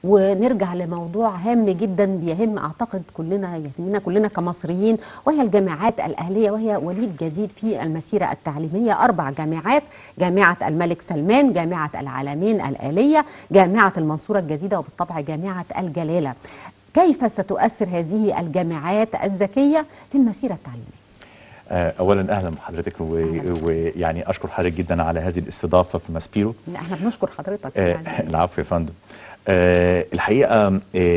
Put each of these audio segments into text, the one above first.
ونرجع لموضوع هام جدا بيهم اعتقد كلنا يهمنا كلنا كمصريين وهي الجامعات الاهليه وهي وليد جديد في المسيره التعليميه اربع جامعات جامعه الملك سلمان جامعه العالمين الاليه جامعه المنصوره الجديده وبالطبع جامعه الجلاله كيف ستؤثر هذه الجامعات الذكيه في المسيره التعليميه آه، اولا اهلا بحضرتك و- ويعني اشكر حضرتك جدا على هذه الاستضافه في ماسبيرو لا احنا بنشكر حضرتك آه، يعني. العفو يا فندم آه، الحقيقه آه،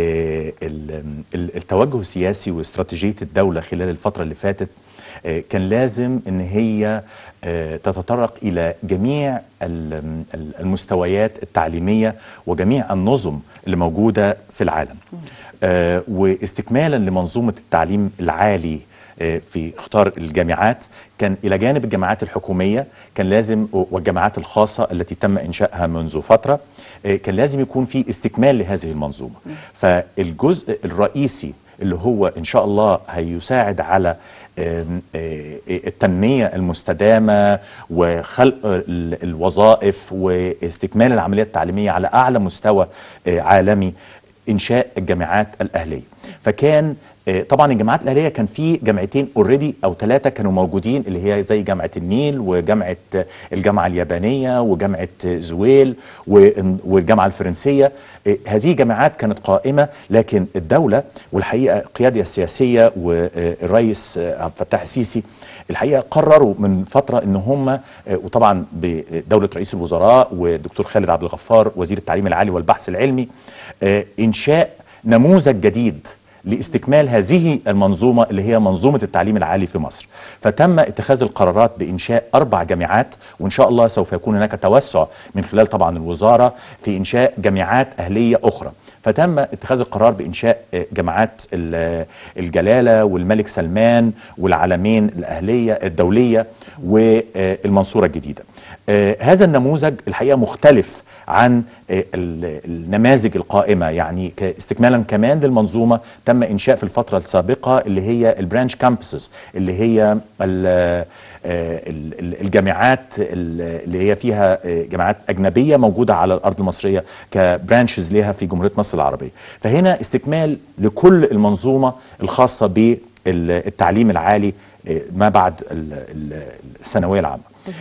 ال- ال- التوجه السياسي واستراتيجيه الدوله خلال الفتره اللي فاتت آه، كان لازم ان هي آه، تتطرق الى جميع ال- ال- المستويات التعليميه وجميع النظم اللي موجوده في العالم آه، واستكمالا لمنظومه التعليم العالي آه، في اختار الجامعات كان الى جانب الجامعات الحكوميه كان لازم والجامعات الخاصه التي تم انشائها منذ فتره آه، كان لازم يكون في استكمال لهذه المنظومه فالجزء الرئيسي اللي هو ان شاء الله هيساعد على آم، آه، التنميه المستدامه وخلق ال- الوظائف واستكمال العمليات التعليميه على اعلى مستوى آه، عالمي انشاء الجامعات الاهليه فكان آه، طبعا الجامعات الاهليه كان في جامعتين اوريدي او ثلاثه كانوا موجودين اللي هي زي جامعه النيل وجامعه آه، الجامعه اليابانيه وجامعه آه، زويل و- والجامعه الفرنسيه آه، هذه جامعات كانت قائمه لكن الدوله والحقيقه القياده السياسيه والرئيس آه، عبد الفتاح السيسي الحقيقه قرروا من فتره ان هم آه، وطبعا بدوله رئيس الوزراء والدكتور خالد عبد الغفار وزير التعليم العالي والبحث العلمي آه، انشاء نموذج جديد لاستكمال هذه المنظومة اللي هي منظومة التعليم العالي في مصر فتم اتخاذ القرارات بإنشاء أربع جامعات وإن شاء الله سوف يكون هناك توسع من خلال طبعا الوزارة في إنشاء جامعات أهلية أخرى فتم اتخاذ القرار بإنشاء آه، جامعات ال- الجلالة والملك سلمان والعالمين الأهلية الدولية والمنصورة الجديدة آه، هذا النموذج الحقيقة مختلف عن آه، ال- النماذج القائمة يعني ك- استكمالا كمان للمنظومة تم إنشاء في الفترة السابقة اللي هي البرانش كامبسز اللي هي ال- آه، ال- ال- الجامعات ال- اللي هي فيها آه، جامعات أجنبية موجودة على الأرض المصرية كبرانشز ليها في جمهورية مصر العربية فهنا استكمال لكل المنظومة الخاصة بالتعليم العالي آه، ما بعد ال- ال- الثانوية العامة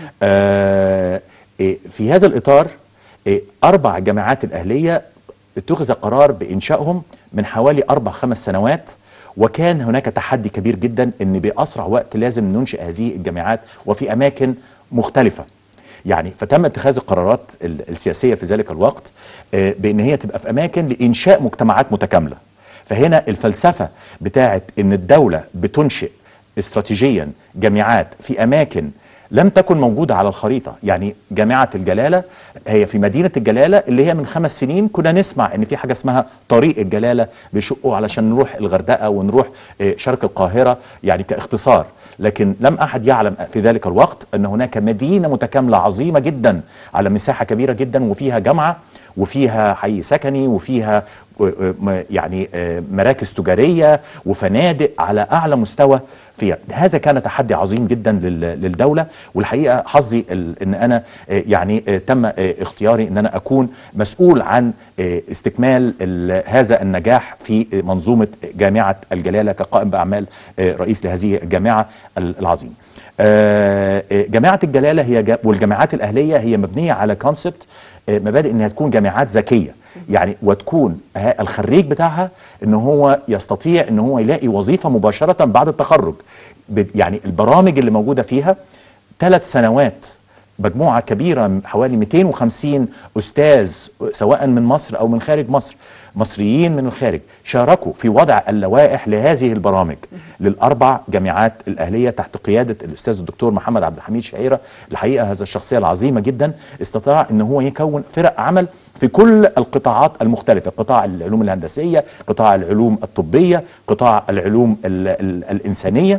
آه، آه، في هذا الإطار إيه، أربع جامعات الأهلية اتخذ قرار بإنشائهم من حوالي أربع خمس سنوات وكان هناك تحدي كبير جدا أن بأسرع وقت لازم ننشئ هذه الجامعات وفي أماكن مختلفة يعني فتم اتخاذ القرارات ال- السياسية في ذلك الوقت آه، بأن هي تبقى في أماكن لإنشاء مجتمعات متكاملة فهنا الفلسفة بتاعت أن الدولة بتنشئ استراتيجيا جامعات في أماكن لم تكن موجودة على الخريطة يعني جامعة الجلالة هي في مدينة الجلالة اللي هي من خمس سنين كنا نسمع ان في حاجة اسمها طريق الجلالة بيشقوا علشان نروح الغردقة ونروح آه، شرق القاهرة يعني كاختصار لكن لم احد يعلم في ذلك الوقت ان هناك مدينة متكاملة عظيمة جدا على مساحة كبيرة جدا وفيها جامعة وفيها حي سكني وفيها آه، آه، م- يعني آه، مراكز تجارية وفنادق على اعلى مستوى فيها هذا كان تحدي عظيم جدا لل- للدولة والحقيقة حظي ال- ان انا آه، يعني آه، تم آه، اختياري ان انا اكون مسؤول عن آه، استكمال ال- هذا النجاح في آه، منظومة جامعة الجلالة كقائم باعمال آه، رئيس لهذه الجامعة ال- العظيمة آه، آه، جامعة الجلالة هي جا- والجامعات الأهلية هي مبنية على كونسبت مبادئ انها تكون جامعات ذكيه يعني وتكون ها- الخريج بتاعها ان هو يستطيع ان هو يلاقي وظيفه مباشره بعد التخرج ب- يعني البرامج اللي موجوده فيها ثلاث سنوات مجموعه كبيره حوالي 250 استاذ سواء من مصر او من خارج مصر مصريين من الخارج شاركوا في وضع اللوائح لهذه البرامج للاربع جامعات الاهليه تحت قياده الاستاذ الدكتور محمد عبد الحميد شعيره الحقيقه هذا الشخصيه العظيمه جدا استطاع ان هو يكون فرق عمل في كل القطاعات المختلفه قطاع العلوم الهندسيه قطاع العلوم الطبيه قطاع العلوم ال ال الانسانيه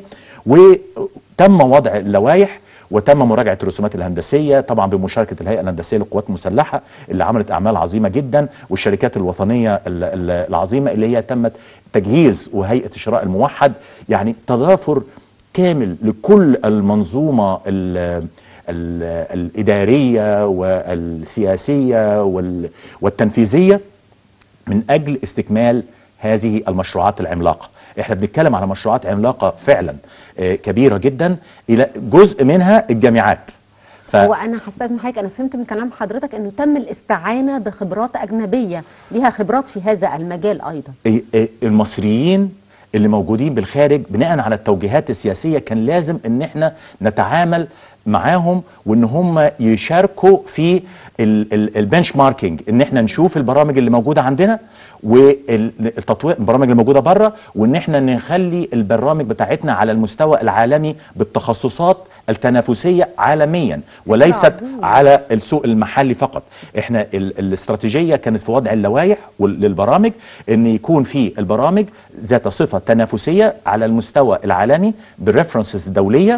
وتم وضع اللوائح وتم مراجعه الرسومات الهندسيه طبعا بمشاركه الهيئه الهندسيه للقوات المسلحه اللي عملت اعمال عظيمه جدا والشركات الوطنيه ال- ال- العظيمه اللي هي تمت تجهيز وهيئه الشراء الموحد يعني تضافر كامل لكل المنظومه ال ال الاداريه والسياسيه وال- والتنفيذيه من اجل استكمال هذه المشروعات العملاقه احنا بنتكلم على مشروعات عملاقه فعلا آه، كبيره جدا الى جزء منها الجامعات ف... هو انا هستاذن حضرتك انا فهمت من كلام حضرتك انه تم الاستعانه بخبرات اجنبيه ليها خبرات في هذا المجال ايضا إيه- إيه المصريين اللي موجودين بالخارج بناء على التوجيهات السياسيه كان لازم ان احنا نتعامل معاهم وان هم يشاركوا في البنش ماركينج ان احنا نشوف البرامج اللي موجوده عندنا والتطوير البرامج اللي موجوده بره وان احنا نخلي البرامج بتاعتنا على المستوى العالمي بالتخصصات التنافسيه عالميا وليست عظيم. على السوق المحلي فقط احنا ال- الاستراتيجيه كانت في وضع اللوائح وال- للبرامج ان يكون في البرامج ذات صفه تنافسيه على المستوى العالمي بالريفرنسز الدوليه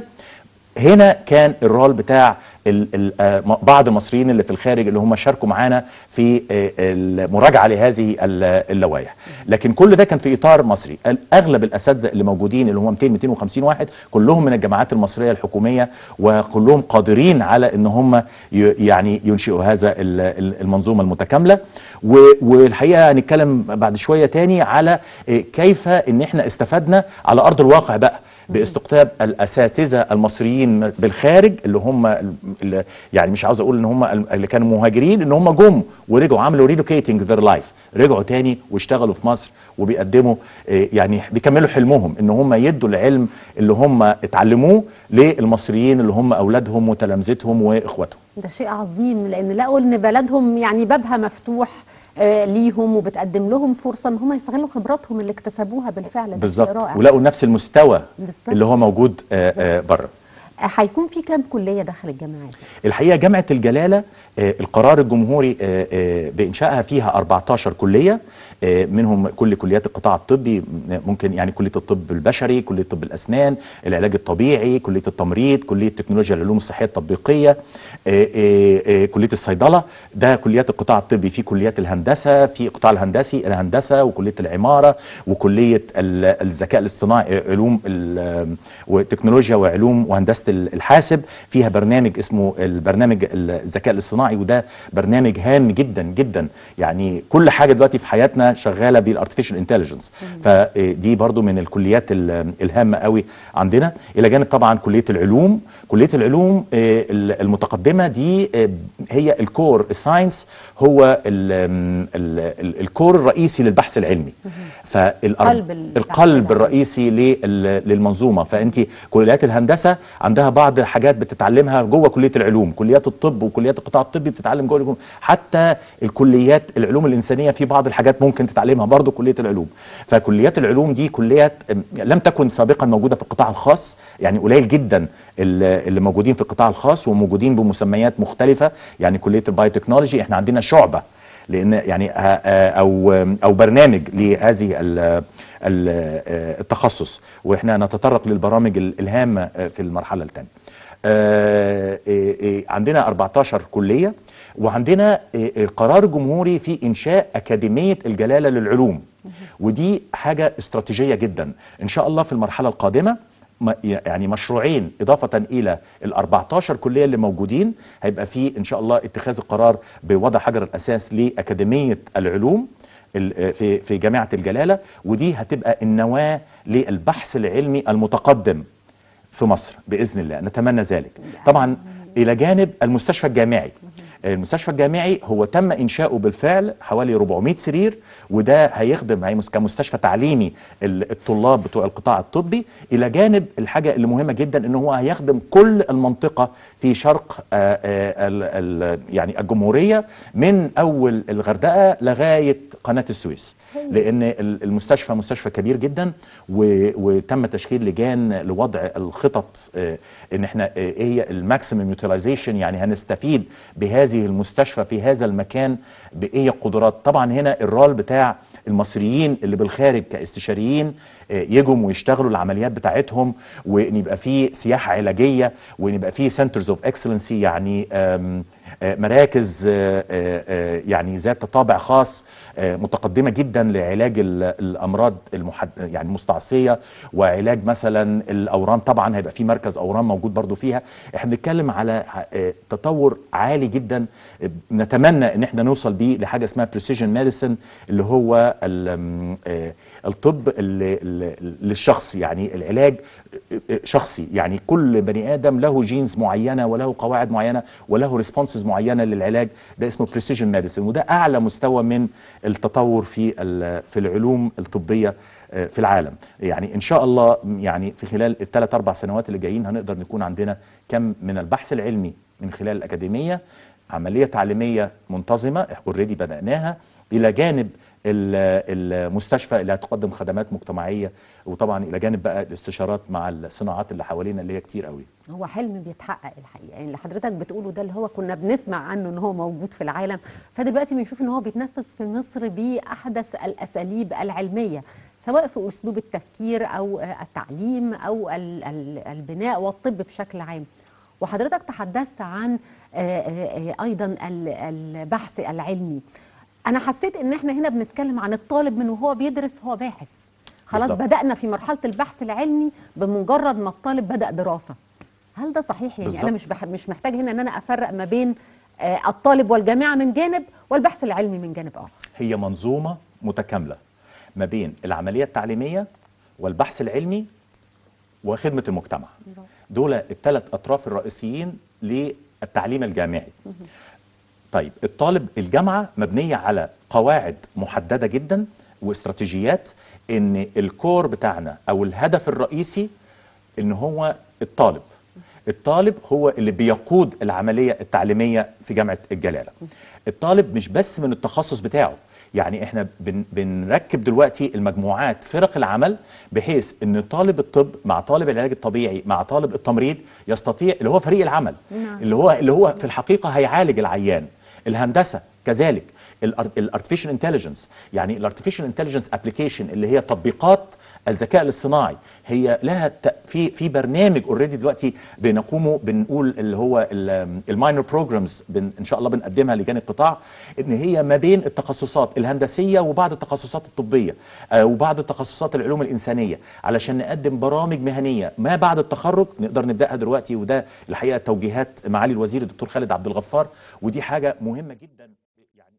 هنا كان الرول بتاع ال ال آه، م- بعض المصريين اللي في الخارج اللي هم شاركوا معانا في آه، المراجعه لهذه ال- اللوائح لكن كل ده كان في اطار مصري ال- اغلب الاساتذه اللي موجودين اللي هم 200 250 واحد كلهم من الجامعات المصريه الحكوميه وكلهم قادرين على ان هم ي- يعني ينشئوا هذا ال- ال- المنظومه المتكامله و- والحقيقه هنتكلم بعد شويه تاني على آه، كيف ان احنا استفدنا على ارض الواقع بقى باستقطاب الاساتذه المصريين بالخارج اللي هم اللي يعني مش عاوز اقول ان هم اللي كانوا مهاجرين ان هم جم ورجعوا عملوا ريلوكيتنج ذير لايف رجعوا تاني واشتغلوا في مصر وبيقدموا آه، يعني بيكملوا حلمهم ان هم يدوا العلم اللي هم اتعلموه للمصريين اللي هم اولادهم وتلامذتهم واخواتهم ده شيء عظيم لان لقوا ان بلدهم يعني بابها مفتوح آه، ليهم وبتقدم لهم فرصه ان هم يستغلوا خبراتهم اللي اكتسبوها بالفعل ده شيء بالظبط رائع ولقوا نفس المستوى بالظبط. اللي هو موجود آه، آه، بره آه، هيكون في كام كليه داخل الجامعات الحقيقه جامعه الجلاله آه، القرار الجمهوري آه، آه، بانشائها فيها 14 كليه آه، منهم كل كليات القطاع الطبي م- ممكن يعني كليه الطب البشري كليه طب الاسنان العلاج الطبيعي كليه التمريض كليه تكنولوجيا العلوم الصحيه التطبيقيه آه، آه، آه، كليه الصيدله ده كليات القطاع الطبي في كليات الهندسه في القطاع الهندسي الهندسه وكليه العماره وكليه ال- الذكاء الاصطناعي آه، علوم ال- وتكنولوجيا وعلوم وهندسه ال- الحاسب فيها برنامج اسمه البرنامج الذكاء الاصطناعي وده برنامج هام جدا جدا يعني كل حاجه دلوقتي في حياتنا شغاله بالارتفيشال انتليجنس فدي برضو من الكليات ال- الهامه قوي عندنا الى جانب طبعا كليه العلوم كليه العلوم آه، ال- المتقدمه دي آه، هي الكور الساينس هو ال- ال- ال- الكور الرئيسي للبحث العلمي قلب البحث القلب العلمي. الرئيسي لل- للمنظومه فانت كليات الهندسه عندها بعض الحاجات بتتعلمها جوه كليه العلوم كليات الطب وكليات القطاع الطبي بتتعلم جوه العلوم حتى الكليات العلوم الانسانيه في بعض الحاجات ممكن تتعلمها برضه كليه العلوم فكليات العلوم دي كليات أم، لم تكن سابقا موجوده في القطاع الخاص يعني قليل جدا اللي اللي موجودين في القطاع الخاص وموجودين بمسميات مختلفه يعني كليه البايوتكنولوجي احنا عندنا شعبه لان يعني ه- آه، او او برنامج لهذه ال- ال- آه، التخصص واحنا نتطرق للبرامج ال- الهامه آه، في المرحله الثانيه آه، آه، آه، عندنا 14 كليه وعندنا آه، آه، قرار جمهوري في انشاء اكاديميه الجلاله للعلوم ودي حاجه استراتيجيه جدا ان شاء الله في المرحله القادمه م- يعني مشروعين إضافة إلى ال 14 كلية اللي موجودين هيبقى في إن شاء الله اتخاذ القرار بوضع حجر الأساس لأكاديمية العلوم ال- في في جامعة الجلالة ودي هتبقى النواة للبحث العلمي المتقدم في مصر بإذن الله نتمنى ذلك طبعا إلى جانب المستشفى الجامعي المستشفى الجامعي هو تم انشاؤه بالفعل حوالي 400 سرير وده هيخدم هيمس- كمستشفى تعليمي ال- الطلاب بتوع القطاع الطبي الى جانب الحاجه اللي مهمه جدا ان هو هيخدم كل المنطقه في شرق آه، آه، ال- ال- يعني الجمهوريه من اول الغردقه لغايه قناه السويس لان ال- المستشفى مستشفى كبير جدا و- وتم تشكيل لجان لوضع الخطط آه، ان احنا آه، ايه هي الماكسيمم يوتيلايزيشن يعني هنستفيد بهذه المستشفى في هذا المكان بايه هي القدرات طبعا هنا الرول بتاع المصريين اللي بالخارج كاستشاريين آه، يجوا ويشتغلوا العمليات بتاعتهم وان يبقى في سياحه علاجيه وان يبقى في سنترز اوف اكسلنسي يعني آم، آه، مراكز آه، آه، آه، يعني ذات طابع خاص آه، متقدمه جدا لعلاج ال- الامراض المحد يعني المستعصيه وعلاج مثلا الاورام طبعا هيبقى في مركز اورام موجود برضو فيها احنا بنتكلم على آه، تطور عالي جدا آه، نتمنى ان احنا نوصل بيه لحاجه اسمها بريسيجن ميديسن اللي هو ال- آه، الطب اللي- اللي- للشخص يعني العلاج شخصي يعني كل بني ادم له جينز معينه وله قواعد معينه وله ريسبونسز معينه للعلاج ده اسمه بريسيجن ميديسن وده اعلى مستوى من التطور في ال- في العلوم الطبيه آه، في العالم يعني ان شاء الله يعني في خلال الثلاث اربع سنوات اللي جايين هنقدر نكون عندنا كم من البحث العلمي من خلال الاكاديميه عمليه تعليميه منتظمه اوريدي بداناها الى جانب ال- المستشفى اللي هتقدم خدمات مجتمعيه وطبعا الى جانب بقى الاستشارات مع الصناعات اللي حوالينا اللي هي كتير قوي هو حلم بيتحقق الحقيقه يعني اللي حضرتك بتقوله ده اللي هو كنا بنسمع عنه ان هو موجود في العالم فدلوقتي بنشوف ان هو بيتنفذ في مصر باحدث الاساليب العلميه سواء في اسلوب التفكير او آه، التعليم او ال- ال- البناء والطب بشكل عام وحضرتك تحدثت عن آه، آه، آه، ايضا ال- البحث العلمي انا حسيت ان احنا هنا بنتكلم عن الطالب من وهو بيدرس هو باحث خلاص بالظبط. بدأنا في مرحلة البحث العلمي بمجرد ما الطالب بدأ دراسة هل ده صحيح يعني انا بالظبط. مش بح... مش محتاج هنا ان انا افرق ما بين آه، الطالب والجامعة من جانب والبحث العلمي من جانب اخر هي منظومه متكامله ما بين العمليه التعليميه والبحث العلمي وخدمه المجتمع دول الثلاث اطراف الرئيسيين للتعليم الجامعي طيب الطالب الجامعه مبنيه على قواعد محدده جدا واستراتيجيات ان الكور بتاعنا او الهدف الرئيسي ان هو الطالب الطالب هو اللي بيقود العمليه التعليميه في جامعه الجلاله الطالب مش بس من التخصص بتاعه يعني احنا بن بنركب دلوقتي المجموعات فرق العمل بحيث ان طالب الطب مع طالب العلاج الطبيعي مع طالب التمريض يستطيع اللي هو فريق العمل نعم. اللي هو اللي هو في الحقيقه هيعالج العيان الهندسه كذلك الارتفيشال انتليجنس يعني الارتفيشال انتليجنس ابلكيشن اللي هي تطبيقات الذكاء الاصطناعي هي لها ت- في في برنامج اوريدي دلوقتي بنقومه بنقول اللي هو الماينر بروجرامز ان شاء الله بنقدمها لجان القطاع ان هي ما بين التخصصات الهندسيه وبعض التخصصات الطبيه آه، وبعض التخصصات العلوم الانسانيه علشان نقدم برامج مهنيه ما بعد التخرج نقدر نبداها دلوقتي وده الحقيقه توجيهات معالي الوزير الدكتور خالد عبد الغفار ودي حاجه مهمه جدا يعني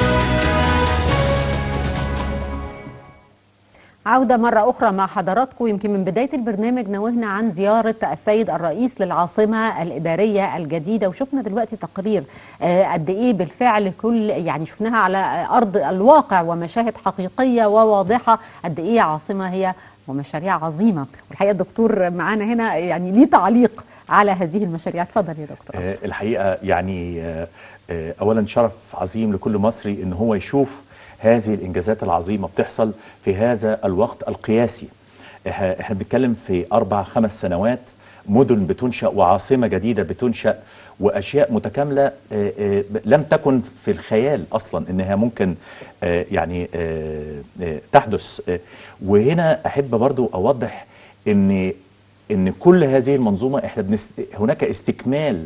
عودة مرة أخرى مع حضراتكم يمكن من بداية البرنامج نوهنا عن زيارة السيد الرئيس للعاصمة الإدارية الجديدة وشفنا دلوقتي تقرير آه، قد إيه بالفعل كل يعني شفناها على أرض الواقع ومشاهد حقيقية وواضحة قد إيه عاصمة هي ومشاريع عظيمة والحقيقة الدكتور معانا هنا يعني ليه تعليق على هذه المشاريع اتفضل يا دكتور آه، الحقيقه يعني آه، آه، اولا شرف عظيم لكل مصري ان هو يشوف هذه الانجازات العظيمه بتحصل في هذا الوقت القياسي إح- احنا بنتكلم في اربع خمس سنوات مدن بتنشا وعاصمه جديده بتنشا واشياء متكامله آه، آه، لم تكن في الخيال اصلا انها ممكن آه، يعني آه، آه، تحدث آه، وهنا احب برضو اوضح ان ان كل هذه المنظومه احنا بنست... هناك استكمال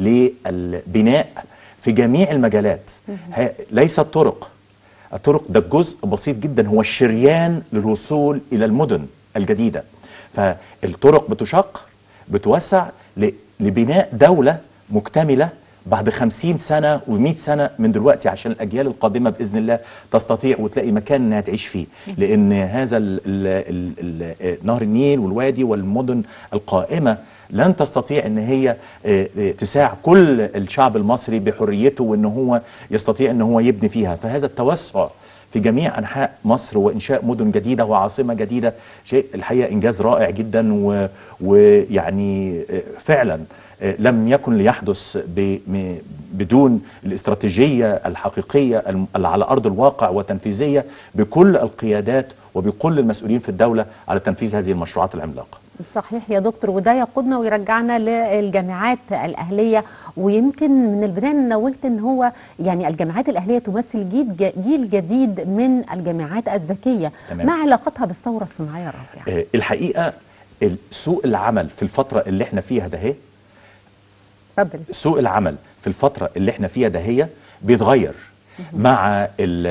للبناء في جميع المجالات ه- ليس الطرق الطرق ده جزء بسيط جدا هو الشريان للوصول الى المدن الجديده فالطرق بتشق بتوسع ل... لبناء دوله مكتمله بعد خمسين سنة ومئة سنة من دلوقتي عشان الأجيال القادمة بإذن الله تستطيع وتلاقي مكان إنها تعيش فيه لأن هذا ال ال ال ال نهر النيل والوادي والمدن القائمة لن تستطيع ان هي آه، آه، تساع كل الشعب المصري بحريته وان هو يستطيع ان هو يبني فيها فهذا التوسع في جميع انحاء مصر وانشاء مدن جديده وعاصمه جديده شيء الحقيقه انجاز رائع جدا و- ويعني آه، فعلا آه، لم يكن ليحدث ب- م- بدون الاستراتيجيه الحقيقيه الم- اللي على ارض الواقع وتنفيذيه بكل القيادات وبكل المسؤولين في الدوله على تنفيذ هذه المشروعات العملاقه. صحيح يا دكتور وده يقودنا ويرجعنا للجامعات الأهلية ويمكن من البداية نوهت ان هو يعني الجامعات الأهلية تمثل جيل جيل جديد من الجامعات الذكية تمام. ما علاقتها بالثورة الصناعية الرابعة آه، الحقيقه ال- سوق العمل في الفتره اللي احنا فيها ده اهي اتفضل سوق العمل في الفتره اللي احنا فيها دهيه بيتغير مع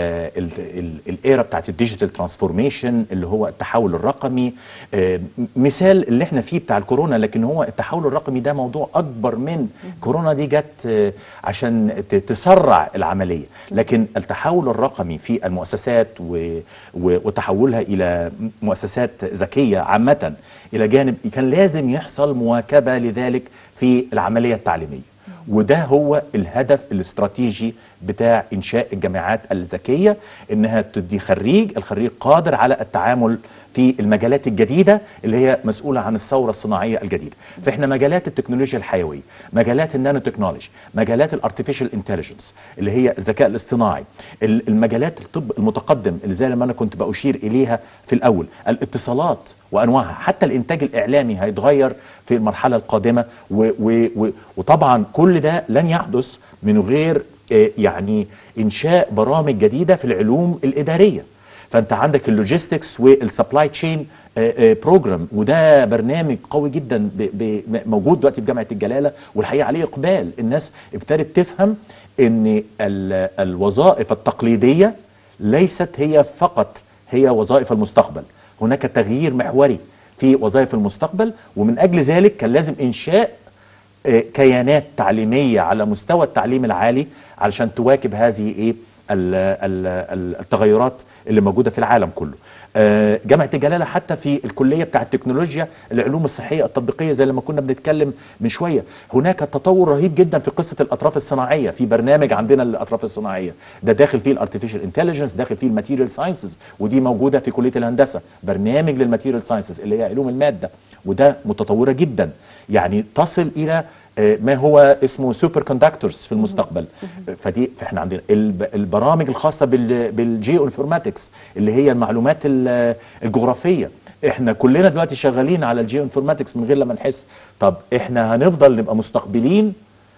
الايرا بتاعت الديجيتال ترانسفورميشن اللي هو التحول الرقمي آه، مثال اللي احنا فيه بتاع الكورونا لكن هو التحول الرقمي ده موضوع اكبر من كورونا دي جت آه، عشان ت- تسرع العمليه لكن التحول الرقمي في المؤسسات و- و- وتحولها الى مؤسسات ذكيه عامه الى جانب كان لازم يحصل مواكبه لذلك في العمليه التعليميه وده هو الهدف الاستراتيجي بتاع انشاء الجامعات الذكيه انها تدي خريج الخريج قادر على التعامل في المجالات الجديده اللي هي مسؤوله عن الثوره الصناعيه الجديده فاحنا مجالات التكنولوجيا الحيويه مجالات النانو تكنولوجي مجالات الارتفيشال انتليجنس اللي هي الذكاء الاصطناعي ال- المجالات الطب المتقدم اللي زي ما انا كنت باشير اليها في الاول الاتصالات وانواعها حتى الانتاج الاعلامي هيتغير في المرحله القادمه و و و وطبعا كل ده لن يحدث من غير آه، يعني انشاء برامج جديده في العلوم الاداريه فانت عندك اللوجيستكس والسبلاي تشين بروجرام وده برنامج قوي جدا ب- ب- موجود دلوقتي في جامعه الجلاله والحقيقه عليه اقبال الناس ابتدت تفهم ان ال- الوظائف التقليديه ليست هي فقط هي وظائف المستقبل هناك تغيير محوري في وظائف المستقبل ومن اجل ذلك كان لازم انشاء آه، كيانات تعليميه على مستوى التعليم العالي علشان تواكب هذه ايه ال- ال- ال- التغيرات اللي موجوده في العالم كله. آه، جامعه الجلاله حتى في الكليه بتاع التكنولوجيا العلوم الصحيه التطبيقيه زي لما كنا بنتكلم من شويه، هناك تطور رهيب جدا في قصه الاطراف الصناعيه، في برنامج عندنا للاطراف الصناعيه، ده داخل فيه الارتفيشال انتليجنس، داخل فيه الماتيريال ساينسز ودي موجوده في كليه الهندسه، برنامج للماتيريال ساينسز اللي هي علوم الماده وده متطوره جدا، يعني تصل الى آه، ما هو اسمه سوبر كوندكتورز في المستقبل فدي فاحنا عندنا الب- البرامج الخاصه بال بالجيو انفورماتكس اللي هي المعلومات ال- الجغرافيه احنا كلنا دلوقتي شغالين على الجيو انفورماتكس من غير لما نحس طب احنا هنفضل نبقى مستقبلين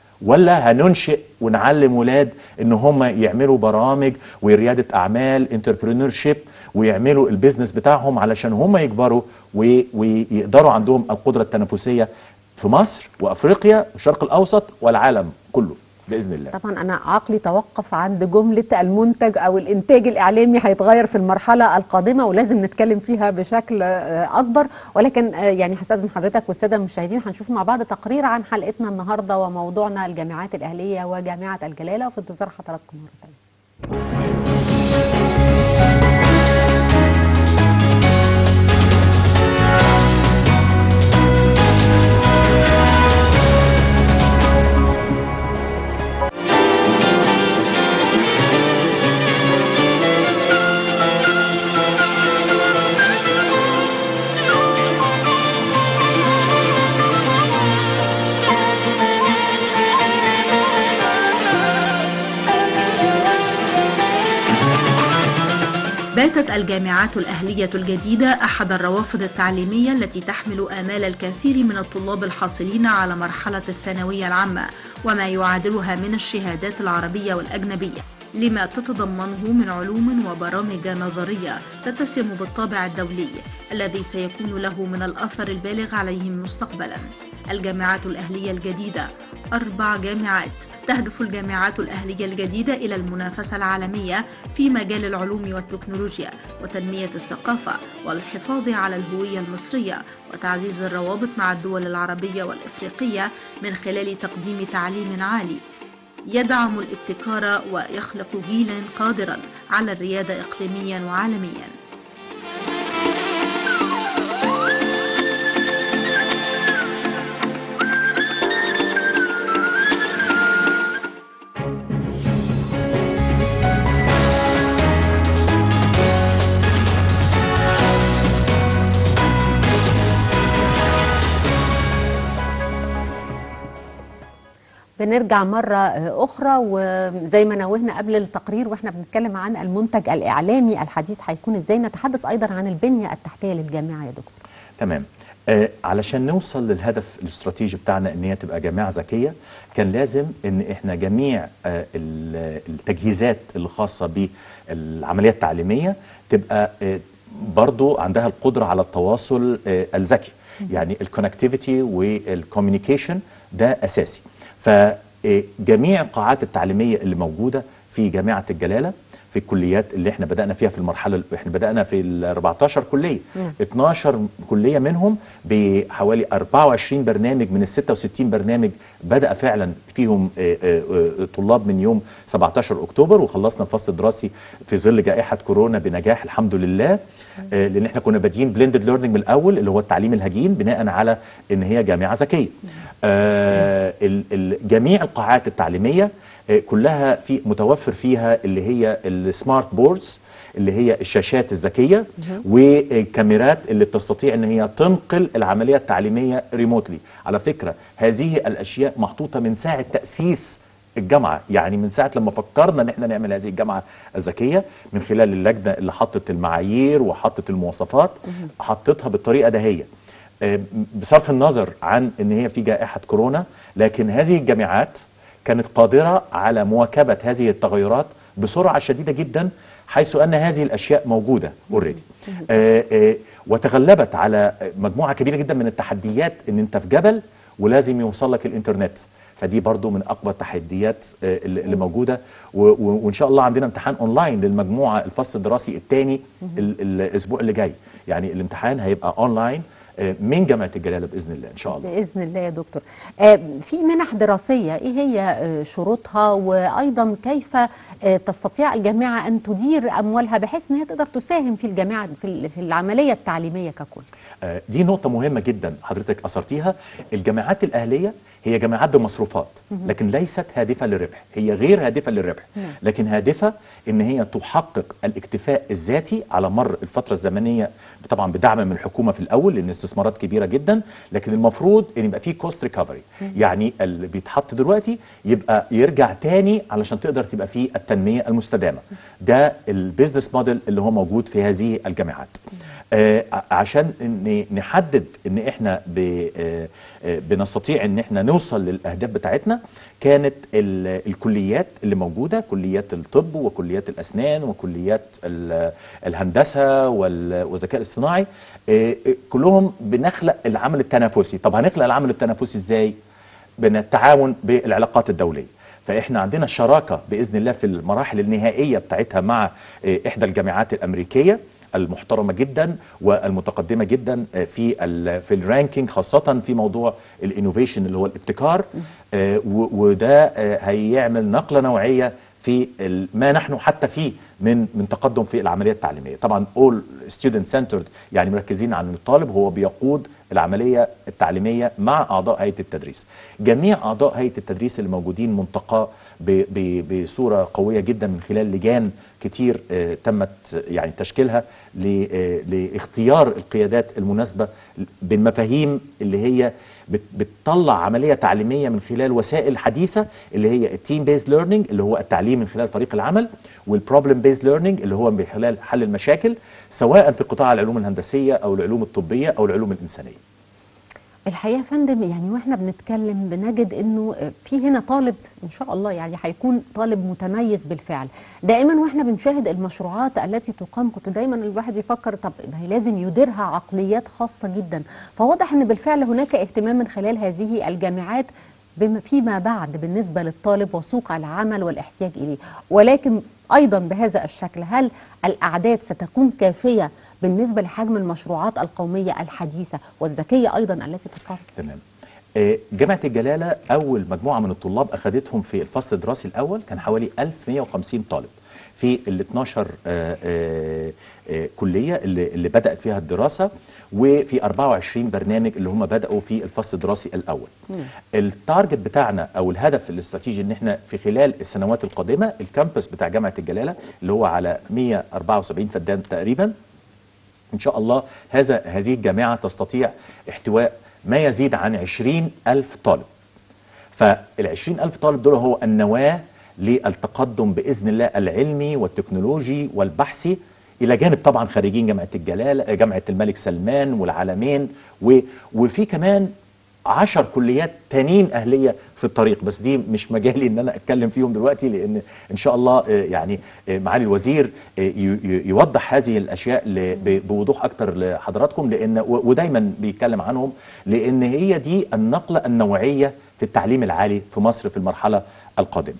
ولا هننشئ ونعلم ولاد ان هم يعملوا برامج ورياده اعمال انتربرينور شيب ويعملوا البيزنس بتاعهم علشان هم يكبروا و- ويقدروا عندهم القدره التنافسيه في مصر وافريقيا والشرق الاوسط والعالم كله باذن الله طبعا انا عقلي توقف عند جمله المنتج او الانتاج الاعلامي هيتغير في المرحله القادمه ولازم نتكلم فيها بشكل آه، اكبر ولكن آه، يعني هستاذن حضرتك والساده المشاهدين هنشوف مع بعض تقرير عن حلقتنا النهارده وموضوعنا الجامعات الاهليه وجامعه الجلاله وفي انتظار حضراتكم مره ثانيه باتت الجامعات الأهلية الجديدة أحد الروافد التعليمية التي تحمل آمال الكثير من الطلاب الحاصلين على مرحلة الثانوية العامة وما يعادلها من الشهادات العربية والأجنبية لما تتضمنه من علوم وبرامج نظرية تتسم بالطابع الدولي الذي سيكون له من الأثر البالغ عليهم مستقبلا الجامعات الأهلية الجديدة أربع جامعات تهدف الجامعات الأهلية الجديدة إلى المنافسة العالمية في مجال العلوم والتكنولوجيا وتنمية الثقافة والحفاظ على الهوية المصرية وتعزيز الروابط مع الدول العربية والإفريقية من خلال تقديم تعليم عالي يدعم الابتكار ويخلق جيلا قادرا على الريادة إقليميا وعالميا بنرجع مرة أخرى وزي ما نوهنا قبل التقرير وإحنا بنتكلم عن المنتج الإعلامي الحديث هيكون إزاي نتحدث أيضا عن البنية التحتية للجامعة يا دكتور تمام آه علشان نوصل للهدف الاستراتيجي بتاعنا ان هي تبقى جامعه ذكيه كان لازم ان احنا جميع آه ال- التجهيزات اللي خاصه بالعمليه التعليميه تبقى آه برضو عندها القدره على التواصل آه الذكي يعني الكونكتيفيتي والكوميونيكيشن ده اساسي فجميع القاعات التعليميه اللي موجوده في جامعه الجلاله في الكليات اللي احنا بدانا فيها في المرحله احنا بدانا في ال 14 كليه مم. 12 كليه منهم بحوالي 24 برنامج من ال 66 برنامج بدا فعلا فيهم آه، آه، آه، طلاب من يوم 17 اكتوبر وخلصنا الفصل الدراسي في ظل جائحه كورونا بنجاح الحمد لله آه، لان احنا كنا بادئين بلندد ليرنينج من الاول اللي هو التعليم الهجين بناء على ان هي جامعه ذكيه آه، ال- ال- جميع القاعات التعليميه آه، كلها في متوفر فيها اللي هي السمارت بوردز اللي هي الشاشات الذكيه والكاميرات اللي بتستطيع ان هي تنقل العمليه التعليميه ريموتلي على فكره هذه الاشياء محطوطه من ساعه تاسيس الجامعه يعني من ساعه لما فكرنا ان احنا نعمل هذه الجامعه الذكيه من خلال اللجنه اللي حطت المعايير وحطت المواصفات حطتها بالطريقه دهيه آه، بصرف النظر عن ان هي في جائحه كورونا لكن هذه الجامعات كانت قادره على مواكبه هذه التغيرات بسرعه شديده جدا حيث ان هذه الاشياء موجوده اوريدي وتغلبت على مجموعه كبيره جدا من التحديات ان انت في جبل ولازم يوصل لك الانترنت فدي برضو من اكبر التحديات آه، اللي اللي موجوده و- و- وان شاء الله عندنا امتحان اونلاين للمجموعه الفصل الدراسي الثاني الاسبوع اللي جاي يعني الامتحان هيبقى اونلاين آه، من جامعه الجلاله باذن الله ان شاء الله باذن الله يا دكتور آه، في منح دراسيه ايه هي آه، شروطها وايضا كيف آه، تستطيع الجامعه ان تدير اموالها بحيث ان هي تقدر تساهم في الجامعه في ال- في العمليه التعليميه ككل آه، دي نقطة مهمة جدا حضرتك أثرتيها الجامعات الأهلية هي جامعات بمصروفات لكن ليست هادفة للربح هي غير هادفة للربح نعم. لكن هادفة إن هي تحقق الاكتفاء الذاتي على مر الفترة الزمنية طبعا بدعم من الحكومة في الأول لأن استثمارات كبيرة جدا لكن المفروض إن يبقى في كوست ريكفري يعني اللي بيتحط دلوقتي يبقى يرجع تاني علشان تقدر تبقى فيه التنمية المستدامة ده البيزنس موديل اللي هو موجود في هذه الجامعات آه، ع- عشان ن- نحدد ان احنا ب- آه، آه، بنستطيع ان احنا نوصل للاهداف بتاعتنا كانت ال- الكليات اللي موجوده كليات الطب وكليات الاسنان وكليات ال- الهندسه وال- والذكاء الاصطناعي آه، آه، كلهم بنخلق العمل التنافسي طب هنخلق العمل التنافسي ازاي بالتعاون بالعلاقات الدوليه فاحنا عندنا شراكه باذن الله في المراحل النهائيه بتاعتها مع آه، احدى الجامعات الامريكيه المحترمه جدا والمتقدمه جدا آه، في ال في الرانكينج خاصه في موضوع الانوفيشن اللي هو الابتكار آه، و- وده آه، هيعمل نقله نوعيه في ال- ما نحن حتى فيه من من تقدم في العمليه التعليميه طبعا all student centered يعني مركزين على ان الطالب هو بيقود العمليه التعليميه مع اعضاء هيئه التدريس جميع اعضاء هيئه التدريس اللي موجودين منتقاه ب- ب- بصوره قويه جدا من خلال لجان كتير آه، تمت يعني تشكيلها ل- آه، لاختيار القيادات المناسبه بالمفاهيم اللي هي بت- بتطلع عمليه تعليميه من خلال وسائل حديثه اللي هي التيم بيز ليرنينج اللي هو التعليم من خلال فريق العمل والبروبلم بيز ليرنينج اللي هو من خلال حل المشاكل سواء في قطاع العلوم الهندسيه او العلوم الطبيه او العلوم الانسانيه الحقيقه يا فندم يعني واحنا بنتكلم بنجد انه في هنا طالب ان شاء الله يعني هيكون طالب متميز بالفعل دائما واحنا بنشاهد المشروعات التي تقام كنت دايما الواحد يفكر طب ما هي لازم يديرها عقليات خاصه جدا فواضح ان بالفعل هناك اهتمام من خلال هذه الجامعات بما فيما بعد بالنسبه للطالب وسوق العمل والاحتياج اليه ولكن ايضا بهذا الشكل هل الاعداد ستكون كافيه بالنسبه لحجم المشروعات القوميه الحديثه والذكيه ايضا التي تقام تمام آه، جامعة الجلالة أول مجموعة من الطلاب أخذتهم في الفصل الدراسي الأول كان حوالي 1150 طالب في ال 12 آه، آه، آه، كلية اللي, اللي بدأت فيها الدراسة وفي 24 برنامج اللي هم بدأوا في الفصل الدراسي الأول مم. التارجت بتاعنا او الهدف الاستراتيجي ان احنا في خلال السنوات القادمه الكامبس بتاع جامعه الجلاله اللي هو على 174 فدان تقريبا ان شاء الله هذا هذه الجامعه تستطيع احتواء ما يزيد عن 20 الف طالب فال 20 الف طالب دول هو النواه للتقدم باذن الله العلمي والتكنولوجي والبحثي الى جانب طبعا خريجين جامعه الجلاله جامعه الملك سلمان والعالمين و- وفي كمان عشر كليات تانيين اهليه في الطريق بس دي مش مجالي ان انا اتكلم فيهم دلوقتي لان ان شاء الله آه، يعني آه، معالي الوزير آه، ي- ي- يوضح هذه الاشياء ل- ب- بوضوح اكتر لحضراتكم لان و- ودايما بيتكلم عنهم لان هي دي النقله النوعيه في التعليم العالي في مصر في المرحله القادمه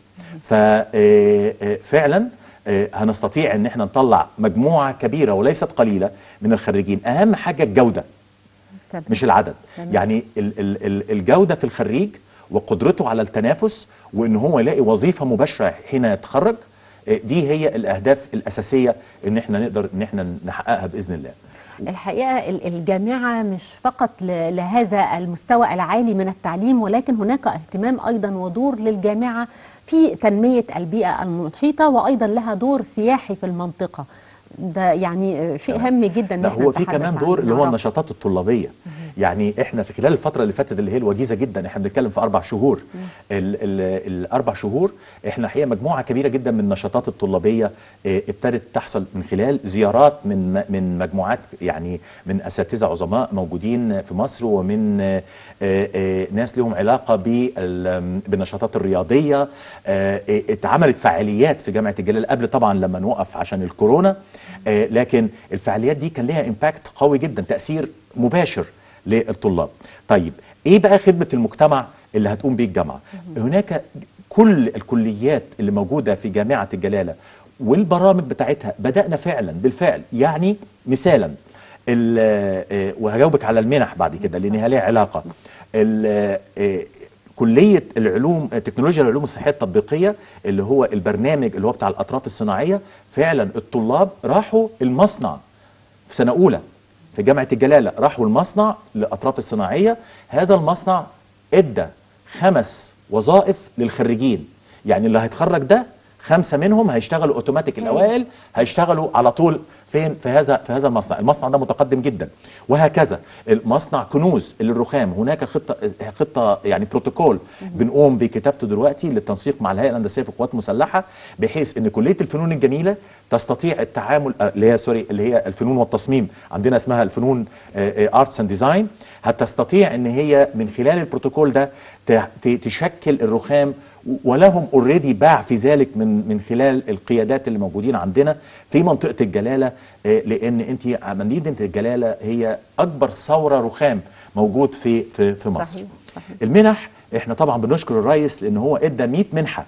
ففعلا هنستطيع ان احنا نطلع مجموعه كبيره وليست قليله من الخريجين اهم حاجه الجوده تمام. مش العدد تمام. يعني ال- ال- ال- الجوده في الخريج وقدرته على التنافس وان هو يلاقي وظيفه مباشره حين يتخرج آه، دي هي الاهداف الاساسيه ان احنا نقدر ان احنا نحققها باذن الله الحقيقة ال- الجامعة مش فقط ل- لهذا المستوى العالي من التعليم ولكن هناك اهتمام أيضا ودور للجامعة في تنمية البيئة المحيطة وأيضا لها دور سياحي في المنطقة ده يعني شيء تمام. هام جدا إن لا إحنا هو في نتحدث كمان عنه دور اللي هو ونعرفه. النشاطات الطلابيه يعني احنا في خلال الفتره اللي فاتت اللي هي الوجيزه جدا احنا بنتكلم في اربع شهور ال ال الاربع شهور احنا الحقيقه مجموعه كبيره جدا من النشاطات الطلابيه اه، ابتدت تحصل من خلال زيارات من م- من مجموعات يعني من اساتذه عظماء موجودين في مصر ومن اه، اه، اه، ناس لهم علاقه بال- بالنشاطات الرياضيه اه، اه، اتعملت فعاليات في جامعه الجلاله قبل طبعا لما نوقف عشان الكورونا اه، لكن الفعاليات دي كان ليها امباكت قوي جدا تاثير مباشر للطلاب طيب ايه بقى خدمه المجتمع اللي هتقوم بيه الجامعه هناك كل الكليات اللي موجوده في جامعه الجلاله والبرامج بتاعتها بدانا فعلا بالفعل يعني مثالا ال- آه، وهجاوبك على المنح بعد كده لان هي ليها علاقه ال- آه، كليه العلوم آه، تكنولوجيا العلوم الصحيه التطبيقيه اللي هو البرنامج اللي هو بتاع الاطراف الصناعيه فعلا الطلاب راحوا المصنع في سنه اولى في جامعه الجلاله راحوا المصنع لاطراف الصناعيه هذا المصنع ادى خمس وظائف للخريجين يعني اللي هيتخرج ده خمسه منهم هيشتغلوا اوتوماتيك الاوائل هيشتغلوا على طول فين في هذا في هذا المصنع المصنع ده متقدم جدا وهكذا المصنع كنوز للرخام هناك خطه خطه يعني بروتوكول بنقوم بكتابته دلوقتي للتنسيق مع الهيئه الهندسيه في القوات المسلحه بحيث ان كليه الفنون الجميله تستطيع التعامل آه، اللي هي سوري اللي هي الفنون والتصميم عندنا اسمها الفنون ارتس اند ديزاين هتستطيع ان هي من خلال البروتوكول ده ت- ت- تشكل الرخام ولهم اوريدي باع في ذلك من من خلال القيادات اللي موجودين عندنا في منطقه الجلاله آه، لان انت مدينه الجلاله هي اكبر ثوره رخام موجود في في في مصر صحيح صحيح المنح احنا طبعا بنشكر الرئيس لان هو ادى 100 منحه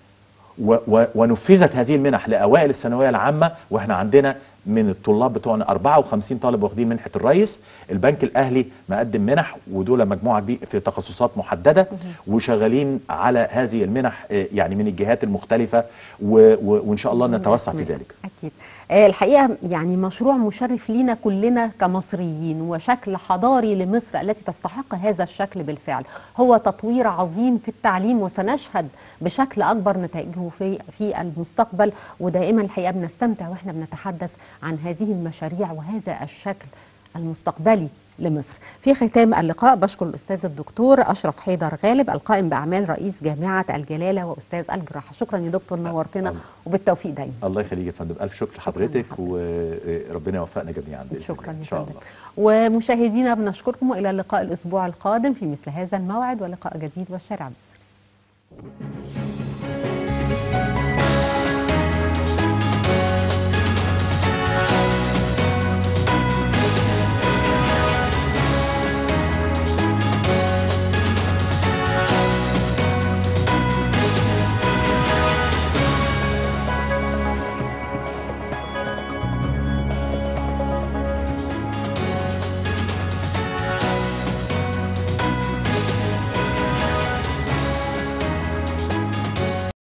و و ونفذت هذه المنح لاوائل الثانويه العامه واحنا عندنا من الطلاب بتوعنا 54 طالب واخدين منحه الرئيس البنك الاهلي مقدم منح ودول مجموعه كبيرة في تخصصات محدده وشغالين على هذه المنح آه، يعني من الجهات المختلفه و و وان شاء الله نتوسع في ذلك أكيد آه، الحقيقة يعني مشروع مشرف لينا كلنا كمصريين وشكل حضاري لمصر التي تستحق هذا الشكل بالفعل هو تطوير عظيم في التعليم وسنشهد بشكل أكبر نتائجه في في المستقبل ودائما الحقيقة بنستمتع واحنا بنتحدث عن هذه المشاريع وهذا الشكل المستقبلي لمصر في ختام اللقاء بشكر الأستاذ الدكتور أشرف حيدر غالب القائم بأعمال رئيس جامعة الجلالة وأستاذ الجراحة شكرا يا دكتور نورتنا الله. وبالتوفيق دايما الله يخليك يا فندم الف شكر لحضرتك وربنا يوفقنا جميعا بإذن شكرا الله. يا ان شاء فندم الله ومشاهدينا بنشكركم والى اللقاء الاسبوع القادم في مثل هذا الموعد ولقاء جديد والشارع مصر